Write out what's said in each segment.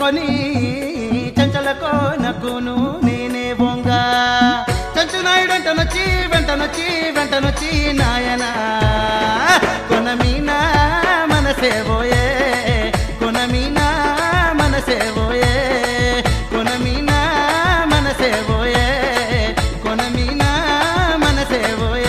పట్టుకొని చెంచల కోనకును నేనే బొంగ చెంచు నాయుడు వెంటనొచ్చి వెంటనొచ్చి వెంటనొచ్చి నాయన కొన మీనా మనసే పోయే కొన మీనా మనసే పోయే కొన మీనా మనసే పోయే కొన మీనా మనసే పోయే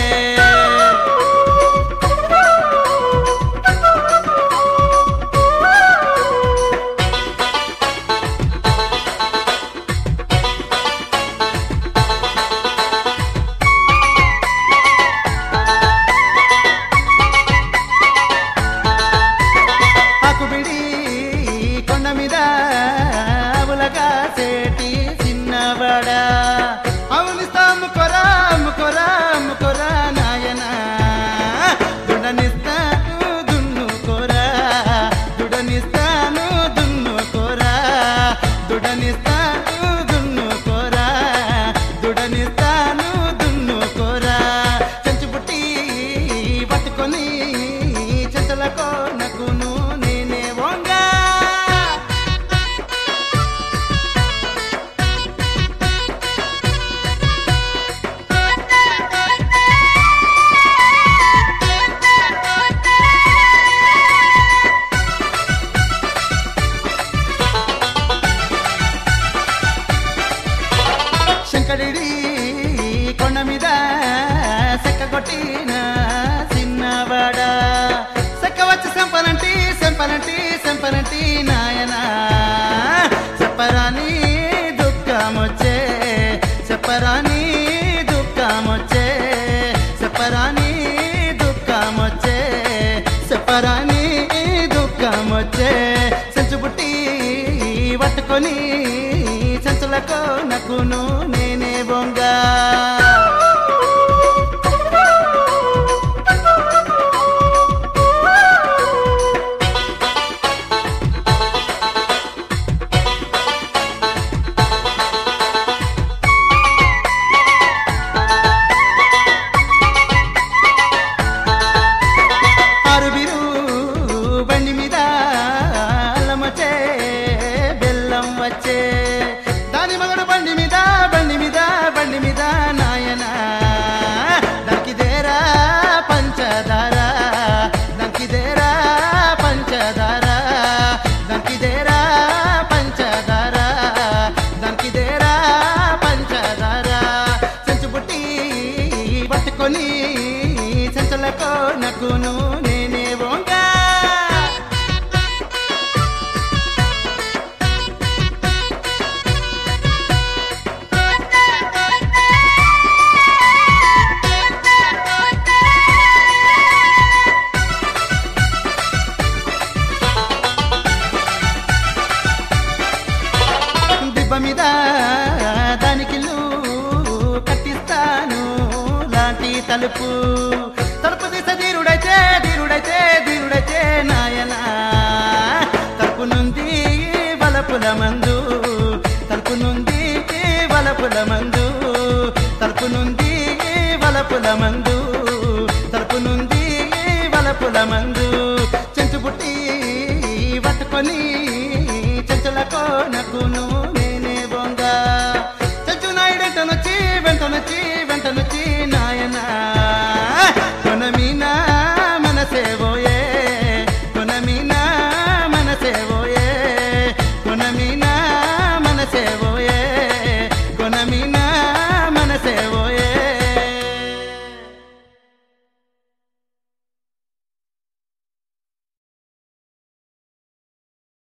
ఆకుబిడి కొండ మీద అవులగా సేటి చిన్నవాడ అవునిస్తా అమ్ముకోరా అమ్ముకోరా అమ్ముకోరా నాయన దుడనిస్తాను దున్నుకోరా దుడనిస్తాను దున్నుకోరా దుడనిస్తాను దున్నుకోరా దుడనిస్తాను దున్నుకోరా చెంచు పుట్టి పట్టుకొని చెంచలకో నకును నేనే వంగా శంకరుడి కొండ మీద సెక్క కొట్టిన చిన్నవాడ సెక్క వచ్చి సెంపనంటి సెంపనంటి సెంపనంటి నాయన చెప్పరాని దుఃఖమొచ్చే చెప్పరాని దుఃఖమొచ్చే చెప్పరాని దుఃఖమొచ్చే చెప్పరాని దుఃఖమొచ్చే సెంచు పుట్టి పట్టుకొని చెంచులకు నకును నేనే బొంగా ఆరుబిరు బండి మీద అల్లం వచ్చే బెల్లం వచ్చే దాని మగడు బండి మీద బండి మీద బండి మీద నాయన దక్కిదేరా పంచదార దక్కిదేరా పంచదార దక్కిదేరా పంచదార దక్కిదేరా పంచదార చెంచు పుట్టి పట్టుకొని చెంచలకో నకును నేనే వంగా దిబ్బ మీద దానికిల్లు కట్టిస్తాను లాంటి తలుపు తలుపు తీస ధీరుడైతే ధీరుడైతే ధీరుడైతే నాయన తలుపు నుండి వలపుల మందు తలుపు నుండి వలపుల మందు తలుపు నుండి వలపుల మందు తలుపు నుండి వలపుల మందు చెంచు పుట్టి పట్టుకొని చెంచులకో నకును